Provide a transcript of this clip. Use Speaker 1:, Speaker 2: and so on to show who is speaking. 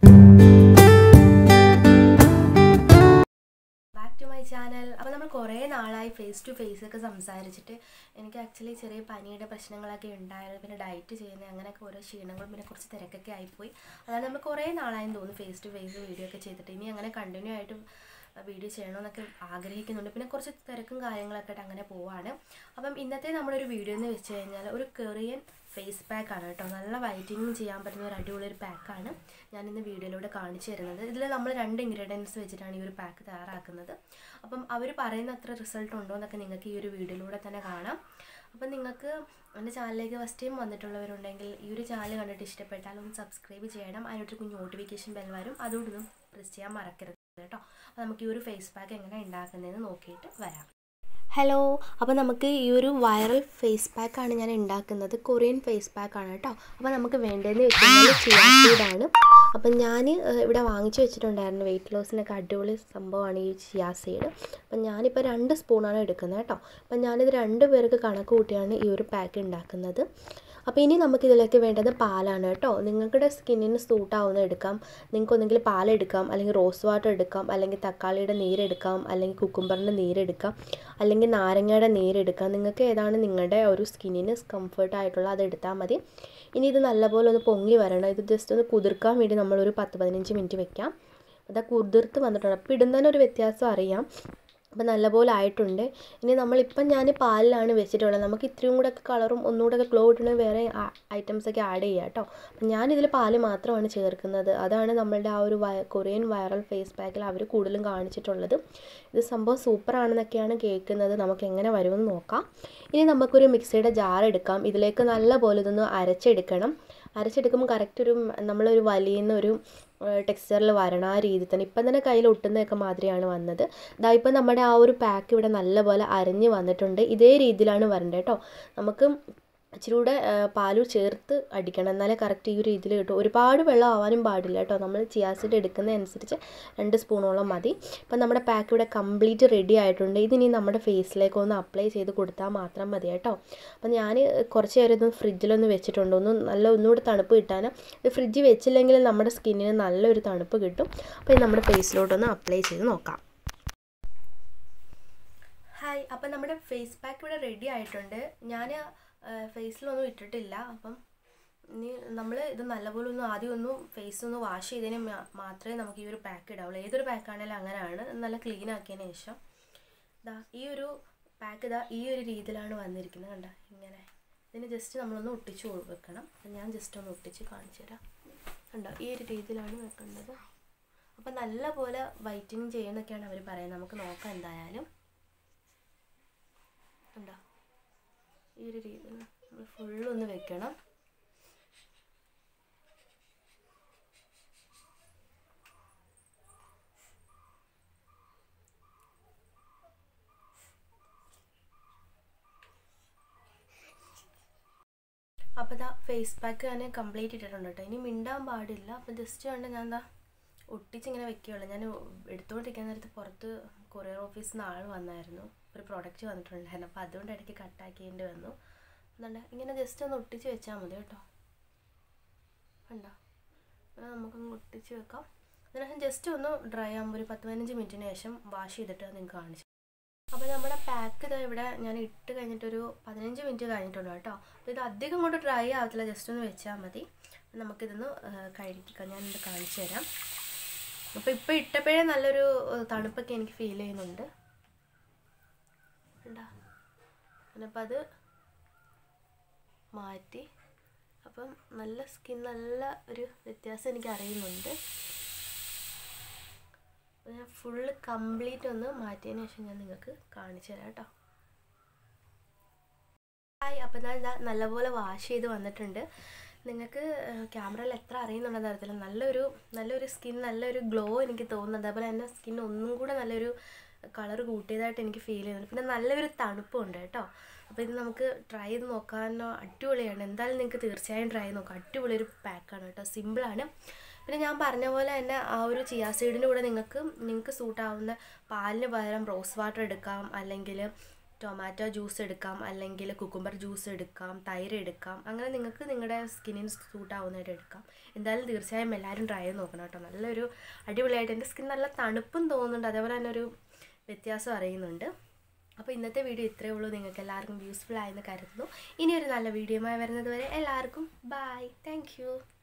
Speaker 1: back to my channel അപ്പോൾ നമ്മൾ കുറേ നാളായി ഫേസ് ടു ഫേസ് ഒക്കെ സംസാരിച്ചിട്ട് എനിക്ക് ആക്ച്വലി ചെറിയ പനിയുടെ പ്രശ്നങ്ങളൊക്കെ ഉണ്ടായിരുന്നു പിന്നെ ഡയറ്റ് ചെയ്യുന്നത് അങ്ങനെയൊക്കെ ഓരോ ക്ഷീണങ്ങളും പിന്നെ കുറച്ച് തിരക്കൊക്കെ ആയിപ്പോയി അതാണ് നമ്മൾ കുറേ നാളായെന്ന് തോന്നുന്നു ഫേസ് ടു ഫേസ് വീഡിയോ ഒക്കെ ചെയ്തിട്ട് ഇനി അങ്ങനെ കണ്ടിന്യൂ ആയിട്ട് വീഡിയോ ചെയ്യണമെന്നൊക്കെ ആഗ്രഹിക്കുന്നുണ്ട് പിന്നെ കുറച്ച് തിരക്കും കാര്യങ്ങളൊക്കെ ആയിട്ട് അങ്ങനെ പോവാണ് അപ്പം ഇന്നത്തെ നമ്മുടെ ഒരു വീഡിയോ എന്ന് വെച്ച് കഴിഞ്ഞാൽ ഒരു കൊറിയൻ ഫേസ് പാക്കാണ് കേട്ടോ നല്ല വൈറ്റനിങ് ചെയ്യാൻ പറ്റുന്ന ഒരു അടിപൊളി ഒരു പാക്കാണ് ഞാൻ ഇന്ന് വീഡിയോയിലൂടെ കാണിച്ചു തരുന്നത് ഇതിൽ നമ്മൾ രണ്ട് ഇൻഗ്രീഡിയൻസ് വെച്ചിട്ടാണ് ഈ ഒരു പാക്ക് തയ്യാറാക്കുന്നത് അപ്പം അവർ പറയുന്ന അത്ര റിസൾട്ട് ഉണ്ടോ എന്നൊക്കെ നിങ്ങൾക്ക് ഈ ഒരു വീഡിയോയിലൂടെ തന്നെ കാണാം അപ്പം നിങ്ങൾക്ക് എൻ്റെ ചാനലിലേക്ക് ഫസ്റ്റ് ടൈം വന്നിട്ടുള്ളവരുണ്ടെങ്കിൽ ഈ ഒരു ചാനൽ കണ്ടിട്ട് ഇഷ്ടപ്പെട്ടാൽ ഒന്ന് സബ്സ്ക്രൈബ് ചെയ്യണം അതിനൊരു കുഞ്ഞ് നോട്ടിഫിക്കേഷൻ ബെൽ വരും അതുകൊണ്ടൊന്നും പ്രസ് ചെയ്യാൻ മറക്കരുത് കേട്ടോ അപ്പോൾ നമുക്ക് ഈ ഒരു ഫേസ് പാക്ക് എങ്ങനെ ഉണ്ടാക്കുന്നതെന്ന് നോക്കിയിട്ട് വരാം ഹലോ അപ്പോൾ നമുക്ക് ഈ ഒരു വൈറൽ ഫേസ് പാക്കാണ് ഞാൻ ഉണ്ടാക്കുന്നത് കൊറിയൻ ഫേസ് പാക്കാണ് കേട്ടോ അപ്പോൾ നമുക്ക് വേണ്ടതെന്ന് വെച്ചാൽ ചിയാ സീഡാണ് അപ്പം ഞാൻ ഇവിടെ വാങ്ങിച്ചു വെച്ചിട്ടുണ്ടായിരുന്നു വെയിറ്റ് ലോസിനൊക്കെ അടിപൊളി സംഭവമാണ് ഈ ചിയാ സീഡ് അപ്പം ഞാനിപ്പോൾ രണ്ട് സ്പൂണാണ് എടുക്കുന്നത് കേട്ടോ അപ്പം ഞാനിത് രണ്ട് പേർക്ക് കണക്ക് കൂട്ടിയാണ് ഈ ഒരു പാക്ക് ഉണ്ടാക്കുന്നത് അപ്പോൾ ഇനി നമുക്ക് ഇതിലേക്ക് വേണ്ടത് പാലാണ് കേട്ടോ നിങ്ങളുടെ സ്കിന്നിന് സൂട്ട് ആവുന്ന എടുക്കാം നിങ്ങൾക്ക് ഒന്നെങ്കിൽ പാലെടുക്കാം അല്ലെങ്കിൽ റോസ് വാട്ടർ എടുക്കാം അല്ലെങ്കിൽ തക്കാളിയുടെ നീരെടുക്കാം അല്ലെങ്കിൽ കുക്കുംബറിൻ്റെ നീരെടുക്കാം അല്ലെങ്കിൽ നാരങ്ങയുടെ നീരെടുക്കാം നിങ്ങൾക്ക് ഏതാണ് നിങ്ങളുടെ ഒരു സ്കിന്നിന് കംഫർട്ട് ആയിട്ടുള്ള അത് എടുത്താൽ മതി ഇനി ഇത് നല്ലപോലെ ഒന്ന് പൊങ്ങി വരണം ഇത് ജസ്റ്റ് ഒന്ന് കുതിർക്കാൻ വേണ്ടി നമ്മളൊരു പത്ത് പതിനഞ്ച് മിനിറ്റ് വെക്കാം അതാ കുതിർത്ത് വന്നിട്ടുണ്ട് അപ്പോൾ ഇടുന്നതിന് ഒരു വ്യത്യാസം അറിയാം അപ്പം നല്ലപോലെ ആയിട്ടുണ്ട് ഇനി നമ്മളിപ്പം ഞാൻ പാലിലാണ് വെച്ചിട്ടുള്ളത് നമുക്ക് ഇത്രയും കൂടെ ഒക്കെ കളറും ഒന്നുകൂടെ ഒക്കെ ഗ്ലോ ഇടണ വേറെ ഐറ്റംസ് ഒക്കെ ആഡ് ചെയ്യാം കേട്ടോ അപ്പം ഞാനിതിൽ പാല് മാത്രമാണ് ചേർക്കുന്നത് അതാണ് നമ്മളുടെ ആ ഒരു വയ കൊറിയൻ വൈറൽ ഫേസ് പാക്കിൽ അവർ കൂടുതലും കാണിച്ചിട്ടുള്ളത് ഇത് സംഭവം സൂപ്പറാണെന്നൊക്കെയാണ് കേൾക്കുന്നത് നമുക്ക് എങ്ങനെ വരുമെന്ന് നോക്കാം ഇനി നമുക്കൊരു മിക്സിയുടെ ജാർ എടുക്കാം ഇതിലേക്ക് നല്ല പോലെ ഇതൊന്ന് അരച്ചെടുക്കണം അരച്ചെടുക്കുമ്പോൾ കറക്റ്റ് ഒരു നമ്മളൊരു വലിയുന്ന ഒരു ടെക്സ്ചറിൽ വരണം ആ രീതിയിൽ തന്നെ ഇപ്പം തന്നെ കയ്യിൽ ഒട്ടുന്നതൊക്കെ മാതിരിയാണ് വന്നത് ഇതാ ഇപ്പം നമ്മുടെ ആ ഒരു പാക്ക് ഇവിടെ നല്ലപോലെ അരഞ്ഞ് വന്നിട്ടുണ്ട് ഇതേ രീതിയിലാണ് വരേണ്ടത് കേട്ടോ നമുക്ക് ഇച്ചിരി കൂടെ പാല് ചേർത്ത് അടിക്കണം എന്നാലേ കറക്റ്റ് ഈ ഒരു രീതിയിൽ കിട്ടും ഒരുപാട് വെള്ളം ആവാനും പാടില്ല കേട്ടോ നമ്മൾ ചിയാസിഡ് എടുക്കുന്നതനുസരിച്ച് രണ്ട് സ്പൂണോളം മതി ഇപ്പം നമ്മുടെ പാക്ക് ഇവിടെ കംപ്ലീറ്റ് റെഡി ആയിട്ടുണ്ട് ഇതിനി നമ്മുടെ ഫേസിലേക്ക് ഒന്ന് അപ്ലൈ ചെയ്ത് കൊടുത്താൽ മാത്രം മതി കേട്ടോ അപ്പം ഞാൻ കുറച്ച് നേരം ഇതൊന്ന് ഫ്രിഡ്ജിലൊന്ന് വെച്ചിട്ടുണ്ട് ഒന്ന് നല്ല ഒന്നുകൂടെ തണുപ്പ് കിട്ടാൻ ഇത് ഫ്രിഡ്ജിൽ വെച്ചില്ലെങ്കിൽ നമ്മുടെ സ്കിന്നിന് നല്ലൊരു തണുപ്പ് കിട്ടും അപ്പോൾ ഇത് നമ്മുടെ ഫേസിലോട്ടൊന്ന് അപ്ലൈ ചെയ്ത് നോക്കാം ഹായ് അപ്പം നമ്മുടെ ഫേസ് പാക്ക് ഇവിടെ റെഡി ആയിട്ടുണ്ട് ഞാൻ ഫേസിലൊന്നും ഇട്ടിട്ടില്ല അപ്പം ഇനി നമ്മൾ ഇത് നല്ലപോലെ ഒന്ന് ആദ്യം ഒന്ന് ഫേസ് ഒന്ന് വാഷ് ചെയ്തതിന് മാത്രമേ നമുക്ക് ഈ ഒരു പാക്ക് ഇടാവുള്ളൂ ഏതൊരു പാക്കാണെങ്കിലും അങ്ങനെയാണ് നല്ല ക്ലീൻ ആക്കിയതിന് ശേഷം ഇതാ ഈ ഒരു പാക്ക് ഇതാ ഈ ഒരു രീതിയിലാണ് വന്നിരിക്കുന്നത് കണ്ട ഇങ്ങനെ ഇതിന് ജസ്റ്റ് നമ്മളൊന്ന് ഒട്ടിച്ച് വെക്കണം ഞാൻ ജസ്റ്റ് ഒന്ന് ഒട്ടിച്ച് കാണിച്ചു തരാം കണ്ടോ ഈ ഒരു രീതിയിലാണ് വെക്കേണ്ടത് അപ്പം നല്ല പോലെ വൈറ്റനിങ് ചെയ്യുന്നൊക്കെയാണ് അവർ പറയുന്നത് നമുക്ക് നോക്കാം എന്തായാലും കണ്ടോ ഈ ഒരു രീതിയിൽ നമ്മൾ ഫുള്ളൊന്ന് വെക്കണം അപ്പോൾ ഇതാ ഫേസ് പാക്ക് ഞാൻ കംപ്ലീറ്റ് ഇട്ടിട്ടുണ്ട് കേട്ടോ ഇനി മിണ്ടാൻ പാടില്ല അപ്പോൾ ജസ്റ്റ് കണ്ട് ഞാൻ എന്താ ഒട്ടിച്ചിങ്ങനെ വെക്കുകയുള്ളൂ ഞാൻ എടുത്തുകൊണ്ടിരിക്കുന്ന നേരത്ത് പുറത്ത് കൊറിയർ ഓഫീസിൽ നിന്ന് ആൾ വന്നായിരുന്നു ഒരു പ്രോഡക്റ്റ് വന്നിട്ടുണ്ടായിരുന്നു അപ്പോൾ അതുകൊണ്ട് ഇടയ്ക്ക് കട്ടാക്കേണ്ടി വന്നു എന്താ ഇങ്ങനെ ജസ്റ്റ് ഒന്ന് ഒട്ടിച്ച് വെച്ചാൽ മതി കേട്ടോ കണ്ടോ നമുക്കൊന്ന് ഒട്ടിച്ച് വെക്കാം അതിനുശേഷം ജസ്റ്റ് ഒന്ന് ഡ്രൈ ആകുമ്പോൾ ഒരു പത്ത് പതിനഞ്ച് മിനിറ്റിന് ശേഷം വാഷ് ചെയ്തിട്ട് നിങ്ങൾക്ക് കാണിച്ചു അപ്പോൾ നമ്മുടെ പാക്ക് ഇതാ ഇവിടെ ഞാൻ ഇട്ട് കഴിഞ്ഞിട്ടൊരു പതിനഞ്ച് മിനിറ്റ് കഴിഞ്ഞിട്ടുണ്ട് കേട്ടോ അപ്പോൾ ഇത് അധികം കൊണ്ട് ഡ്രൈ ആവത്തില്ല ജസ്റ്റ് ഒന്ന് വെച്ചാൽ മതി നമുക്കിതൊന്ന് കഴിക്കാം ഞാനിത് കാണിച്ചു തരാം അപ്പോൾ ഇപ്പോൾ ഇട്ടപ്പോഴേ നല്ലൊരു തണുപ്പൊക്കെ എനിക്ക് ഫീൽ ചെയ്യുന്നുണ്ട് ഉണ്ടാ അപ്പം അത് മാറ്റി അപ്പം നല്ല സ്കിൻ നല്ല ഒരു വ്യത്യാസം എനിക്ക് അറിയുന്നുണ്ട് ഞാൻ ഫുള്ള് കംപ്ലീറ്റ് ഒന്ന് മാറ്റിയതിന് ശേഷം ഞാൻ നിങ്ങൾക്ക് കാണിച്ചു തരാം കേട്ടോ ഹായ് അപ്പം ഞാൻ ഇതാ നല്ലപോലെ വാഷ് ചെയ്ത് വന്നിട്ടുണ്ട് നിങ്ങൾക്ക് ക്യാമറയിൽ എത്ര അറിയുന്നുണ്ടെന്ന് അറിയത്തില്ല നല്ലൊരു നല്ലൊരു സ്കിൻ നല്ലൊരു ഗ്ലോ എനിക്ക് തോന്നുന്നു അതേപോലെ തന്നെ സ്കിൻ ഒന്നും കൂടെ നല്ലൊരു കളർ കൂട്ടിയതായിട്ട് എനിക്ക് ഫീൽ ചെയ്യുന്നുണ്ട് പിന്നെ നല്ലൊരു തണുപ്പുണ്ട് കേട്ടോ അപ്പോൾ ഇത് നമുക്ക് ട്രൈ ചെയ്ത് നോക്കാനോ അടിപൊളിയാണ് എന്തായാലും നിങ്ങൾക്ക് തീർച്ചയായും ട്രൈ ചെയ്ത് നോക്കാം അടിപൊളി ഒരു പാക്കാണ് കേട്ടോ സിമ്പിളാണ് പിന്നെ ഞാൻ പറഞ്ഞ പോലെ തന്നെ ആ ഒരു ചിയാ സീഡിൻ്റെ കൂടെ നിങ്ങൾക്ക് നിങ്ങൾക്ക് സൂട്ടാവുന്ന പാലിന് പകരം റോസ് വാട്ടർ എടുക്കാം അല്ലെങ്കിൽ ടൊമാറ്റോ ജ്യൂസ് എടുക്കാം അല്ലെങ്കിൽ കുക്കുംബർ ജ്യൂസ് എടുക്കാം തൈര് എടുക്കാം അങ്ങനെ നിങ്ങൾക്ക് നിങ്ങളുടെ സ്കിന്നിന് സൂട്ട് ആവുന്നതായിട്ട് എടുക്കാം എന്തായാലും തീർച്ചയായും എല്ലാവരും ട്രൈ ചെയ്ത് നോക്കണം കേട്ടോ നല്ലൊരു അടിപൊളിയായിട്ട് എൻ്റെ സ്കിൻ നല്ല തണുപ്പും തോന്നുന്നുണ്ട് അതേപോലെ തന്നെ ഒരു വ്യത്യാസം അറിയുന്നുണ്ട് അപ്പോൾ ഇന്നത്തെ വീഡിയോ ഇത്രയേ ഉള്ളൂ നിങ്ങൾക്ക് എല്ലാവർക്കും യൂസ്ഫുൾ ആയെന്ന് കരുതുന്നു ഇനി ഒരു നല്ല വീഡിയോയുമായി വരുന്നത് വരെ എല്ലാവർക്കും ബൈ താങ്ക്